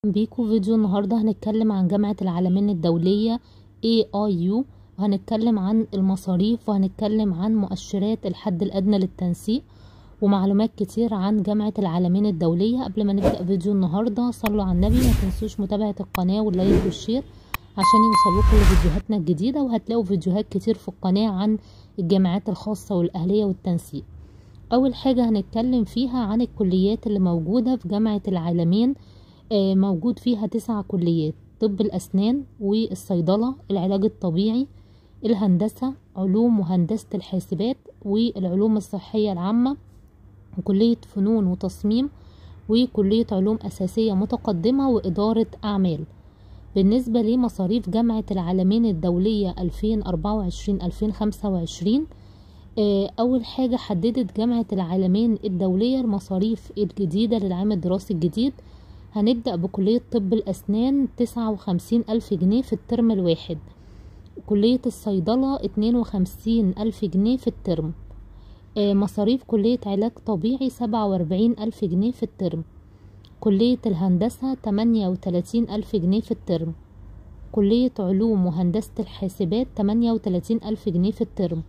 بيكو فيديو النهاردة هنتكلم عن جامعة العالمين الدولية AIU وهنتكلم عن المصاريف وهنتكلم عن مؤشرات الحد الأدنى للتنسيق ومعلومات كتير عن جامعة العالمين الدولية قبل ما نبدأ فيديو النهاردة صلوا على النبي ما تنسوش متابعة القناة واللايك والشير عشان يوصلوكم لفيديوهاتنا الجديدة وهتلاقوا فيديوهات كتير في القناة عن الجامعات الخاصة والأهلية والتنسيق أول حاجة هنتكلم فيها عن الكليات اللي موجودة في جامعة العالمين موجود فيها تسع كليات طب الأسنان والصيدلة العلاج الطبيعي الهندسة علوم وهندسة الحاسبات والعلوم الصحية العامة وكلية فنون وتصميم وكلية علوم أساسية متقدمة وإدارة أعمال بالنسبة لمصاريف جامعة العالمين الدولية 2024-2025 أول حاجة حددت جامعة العالمين الدولية المصاريف الجديدة للعام الدراسي الجديد هنبدأ بكلية طب الأسنان تسعة وخمسين ألف جنيه في الترم الواحد كلية الصيدلة اتنين وخمسين ألف جنيه في الترم مصاريف كلية علاج طبيعي سبعة وأربعين ألف جنيه في الترم كلية الهندسة تمانية وتلاتين ألف جنيه في الترم كلية علوم وهندسة الحاسبات تمانية وتلاتين ألف جنيه في الترم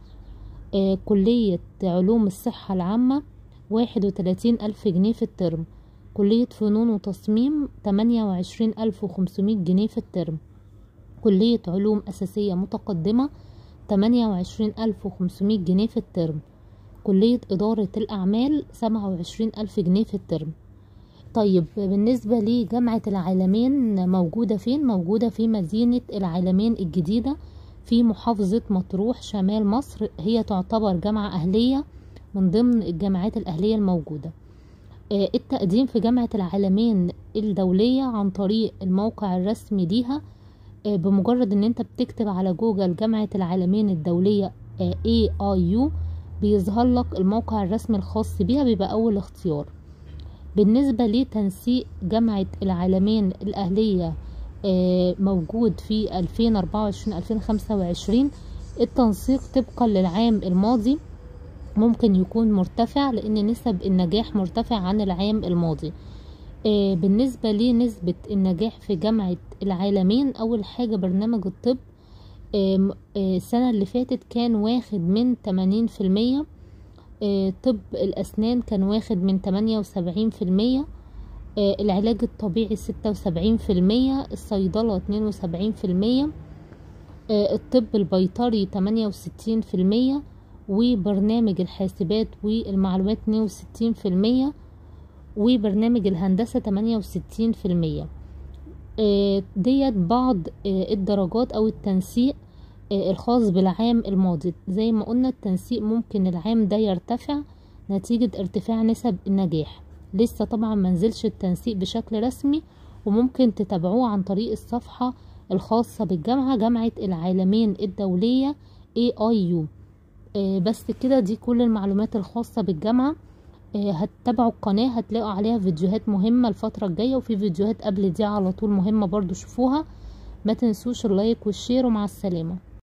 كلية علوم الصحة العامة واحد وتلاتين ألف جنيه في الترم كلية فنون وتصميم تمانية وعشرين ألف وخمسمية جنيه في الترم كلية علوم أساسية متقدمة تمانية وعشرين ألف وخمسمية جنيه في الترم كلية إدارة الأعمال سبعة وعشرين ألف جنيه في الترم طيب بالنسبة لجامعة العالمين موجودة فين؟ موجودة في مدينة العالمين الجديدة في محافظة مطروح شمال مصر هي تعتبر جامعة أهلية من ضمن الجامعات الأهلية الموجودة التقديم في جامعة العالمين الدولية عن طريق الموقع الرسمي ليها بمجرد ان انت بتكتب على جوجل جامعة العالمين الدولية AIU بيظهر لك الموقع الرسمي الخاص بيها بيبقى اول اختيار بالنسبة لتنسيق جامعة العالمين الأهلية موجود في 2024-2025 التنسيق طبقا للعام الماضي ممكن يكون مرتفع لأن نسب النجاح مرتفع عن العام الماضي بالنسبة لنسبة النجاح في جامعة العالمين أول حاجة برنامج الطب السنة اللي فاتت كان واخد من 80% طب الأسنان كان واخد من 78% العلاج الطبيعي 76% الصيدلة 72% الطب البيطري 68% وبرنامج الحاسبات والمعلومات 62% وبرنامج الهندسة 68% ديت بعض الدرجات أو التنسيق الخاص بالعام الماضي زي ما قلنا التنسيق ممكن العام ده يرتفع نتيجة ارتفاع نسب النجاح لسه طبعا منزلش التنسيق بشكل رسمي وممكن تتابعوه عن طريق الصفحة الخاصة بالجامعة جامعة العالمين الدولية AIU بس كده دي كل المعلومات الخاصة بالجامعة هتتابعوا القناة هتلاقوا عليها فيديوهات مهمة الفترة الجاية وفي فيديوهات قبل دي على طول مهمة برضو شوفوها ما تنسوش اللايك والشير ومع السلامة